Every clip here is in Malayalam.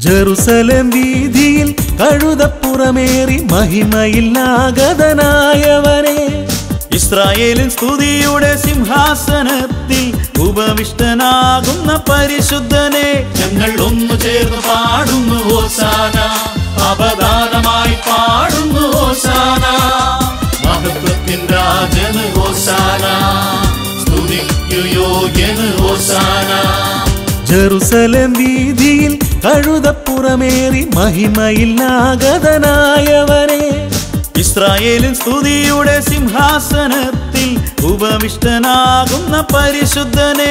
ജെറുസലേം വീതിയിൽ കഴുതപ്പുറമേറി മഹിമയില്ലാഗതനായവനെ ഇസ്രായേലിൻ സ്തുതിയുടെ സിംഹാസനത്തിൽ ഉപവിഷ്ടനാകുന്ന പരിശുദ്ധനെ ഞങ്ങൾ ഒന്നു ചേർന്ന് പാടുന്നു ഓസാന അപദാനമായി പാടുന്നു ഓസാന മഹത്വത്തിൻ രാജന് ഓസാന സ്തുതിക്കു യോഗ്യന് ഓസാന ജെറുസലേം വീതിയിൽ കഴുതപ്പുറമേറി മഹിമയില്ലാഗതനായവനെ ഇസ്രായേലിൻ സ്തുതിയുടെ സിംഹാസനത്തിൽ ഉപവിഷ്ടനാകുന്ന പരിശുദ്ധനെ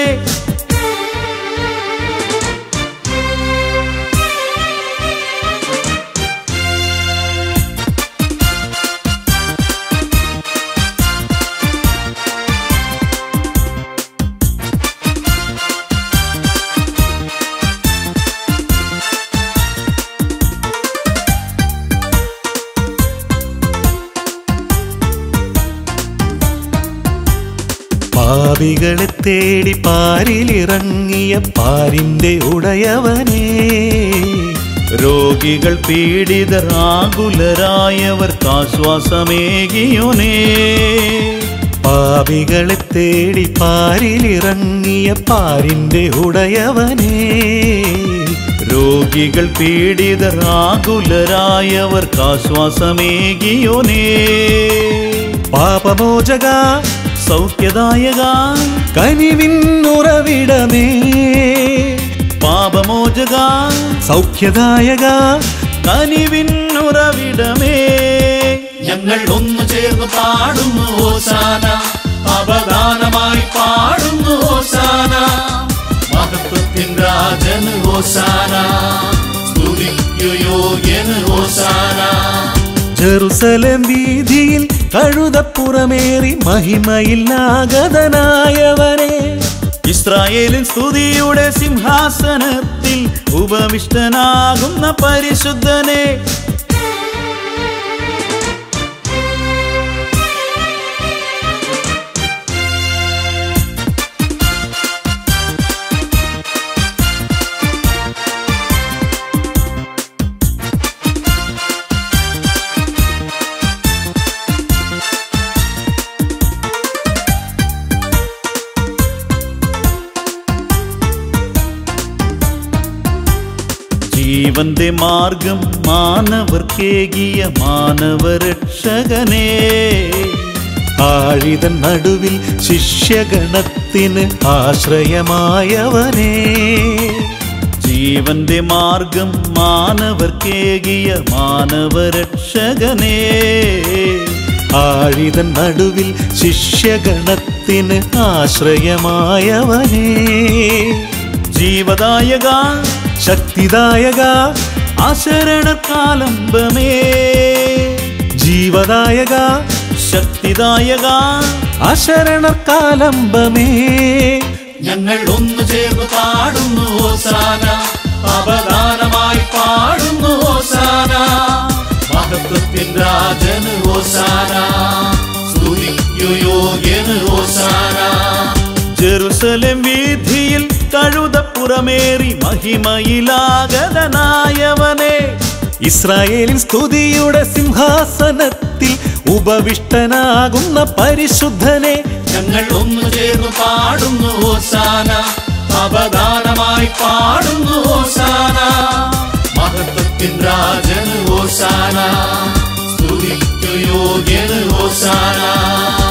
പാപികളെ തേടി പാരിലിറങ്ങിയ പാരിന്റെ ഉടയവനെ രോഗികൾ പീഡിതർ ആകുലരായവർക്ക് ആശ്വാസമേകിയോനേ പാപികളെ തേടി പാരിലിറങ്ങിയ പാരിന്റെ ഉടയവനെ രോഗികൾ പീഡിതർ ആകുലരായവർക്ക് ആശ്വാസമേകിയോനേ പാപമോചക സൗഖ്യദായക കനിവിന്നുറവിടമേ പാപമോചക സൗഖ്യദായക കനിവിന്നുറവിടമേ ഞങ്ങൾ ഒന്നു ചേർന്ന് പാടുന്നു ഓസാന അപദാനമായി പാടുന്നു ഓസാന മഹത്വത്തിൻ രാജന് ഓസാന സ്തുതിക്കു യോഗ്യന് ഓസാന ജെറുസലേം വീതിയിൽ കഴുതപ്പുറമേറി മഹിമയില്ലാഗതനായവനെ ഇസ്രായേലിൻ സ്തുതിയുടെ സിംഹാസനത്തിൽ ഉപവിഷ്ടനാകുന്ന പരിശുദ്ധനെ ജീവന്റെ മാർഗം മാനവർക്കേകിയ മാനവരക്ഷകനേ ആഴിതൻ നടുവിൽ ശിഷ്യഗണത്തിന് ആശ്രയമായവനെ ജീവന്റെ മാർഗം മാനവർക്കേകിയ മാനവരക്ഷകനേ ആഴിതൻ നടുവിൽ ശിഷ്യഗണത്തിന് ആശ്രയമായവനെ ജീവദായക ശക്തിദായക ആശരണക്കാലംബമേ ജീവദായക ശക്തിദായക അശരണക്കാലംബമേ ഞങ്ങൾ ഒന്നു ചേർന്ന് പാടുന്നു ഓസാന അപദാനമായി പാടുന്നു ഓസാന മഹത്വത്തിൻ രാജന് ഓസാന സ്തുതിക്കു യോഗ്യന് ഓസാന ജെറുസലേം വീതിയിൽ കഴുതപ്പുറമേറി മഹിമയിലാഗതനായവനെ ഇസ്രായേലിൻ സ്തുതിയുടെ സിംഹാസനത്തിൽ ഉപവിഷ്ടനാകുന്ന പരിശുദ്ധനെ ഞങ്ങൾ ഒന്നു ചേർന്ന് പാടുന്നു ഓസാന അപദാനമായി പാടുന്നു ഓസാന മഹത്വത്തിൻ രാജന് ഓസാന സ്തുതിക്കു യോഗ്യന് ഓസാന